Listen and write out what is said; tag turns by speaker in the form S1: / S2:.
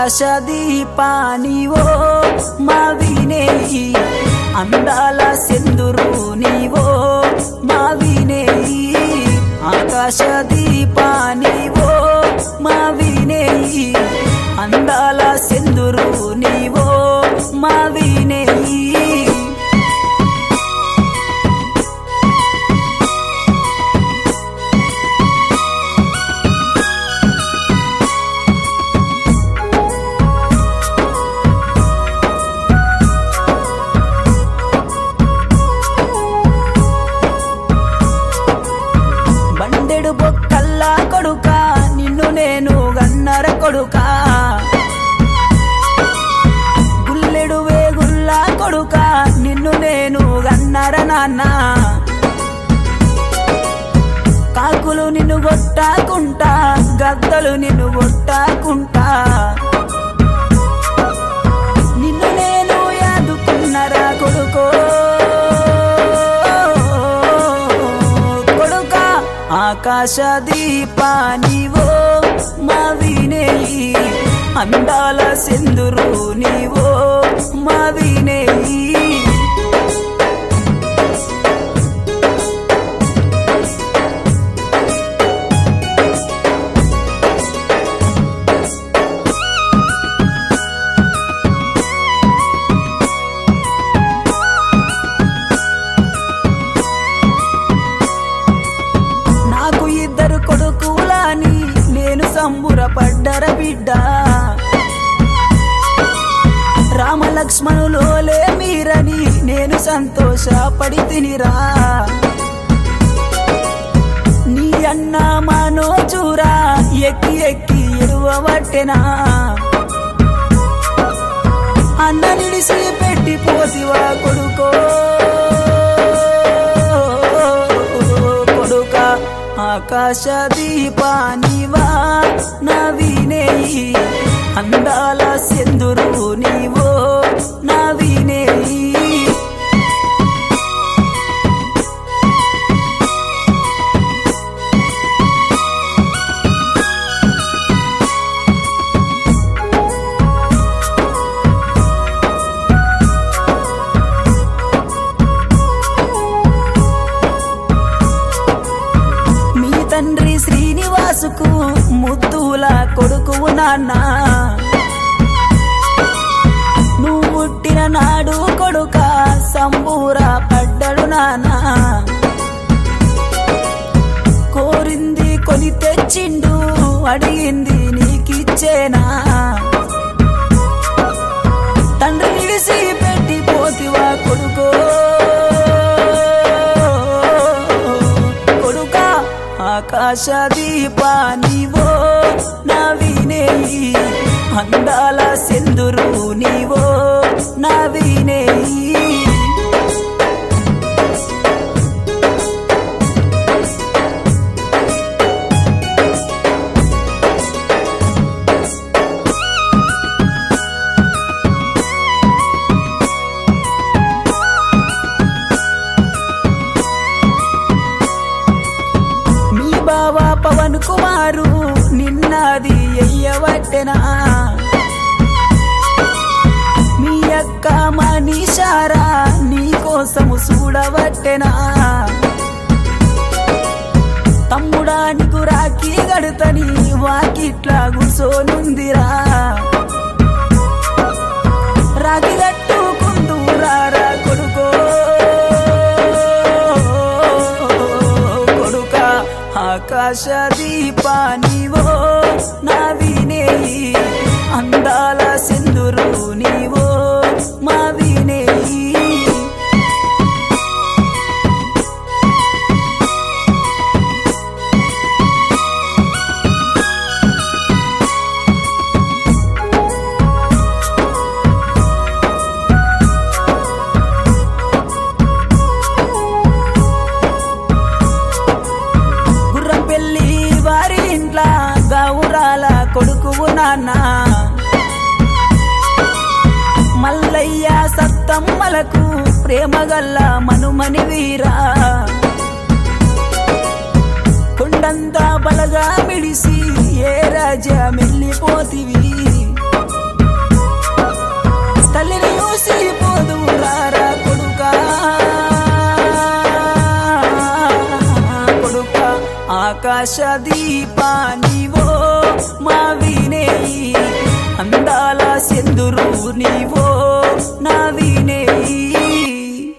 S1: ఆకాశ దీపానివో మా వినేయి అందాల సెందురు నీవో మా వినేయి ఆకాశ దీపానివో మా వినేయి అందాల సెందురు నీవో మా వినేయి బండెడు బొక్కల్లా కొడుక నిన్ను నేను గన్నర కొడుక గుల్లెడు వేగుల్లా కొడుక నిన్ను నేను గన్నర నాన్న కాకులు నిన్ను కొట్టాకుంటా గద్దలు నిన్ను కొట్టాకుంటా నిన్ను నేను యాదుకున్నరా కొడుకో కొడుక ఆకాశ దీపానివో మా వినేయి అందాల సెందురు నీవో మా వినేయి నాకు ఇద్దరు కొడుకులని నేను సంబురపడ్డర బిడ్డ రామలక్ష్మణులోలే మీరని నేను సంతోషపడి తినిరా నీ అన్న మనోజురా ఎక్కి ఎక్కి ఎరువబట్టెనా అన్న నిడిసి పెట్టి పోతివా కొడుకో కొడుక ఆకాశ దీపానివా నవీనేయి అందాల సెందురు నీవో నవీనేయి మీ తండ్రి శ్రీనివాసుకు ముద్దుల కొడుకువు నాన్న నువ్వు పుట్టిన నాడు కొడుక సంబూర పడ్డడు నాన్న కోరింది కొని తెచ్చిండు అడిగింది నీకిచ్చేనా తండ్రి నిలిసి పెట్టి పోతివా కొడుకో కొడుక ఆకాశ దీపానివో నవీనేయి అందాల సెందురు నీవో నవీనేయి మీ బావ పవన్ కుమారు నిన్నది ఎయ్యవట్టెనా మీ అక్క మనీషారా నీ కోసము చూడవట్టెనా తమ్ముడా నీకు రాఖీ గడుతని వాకిట్లా కూసోనుందిరా రాఖీ కట్టుకుందురారా కొడుకో కొడుక ఆకాశ దీపానివో నవీనేయి అందాల సింధురు నీవో మా వినేయి గుర్రం పెళ్లి వారి ఇంట్ల గౌరాల కొడుకువు నాన్న మల్లయ్య సత్తమ్మలకు ప్రేమగల్ల మనుమని వీరా కొండంతా బలగా మిడిసి ఏ రాజా మెల్లిపోతివి తల్లిని చూసి పోదురారా కొడుకా కొడుక ఆకాశ దీపానివో మా వినేయి అందాల సెందురు నీవో నా వినేయి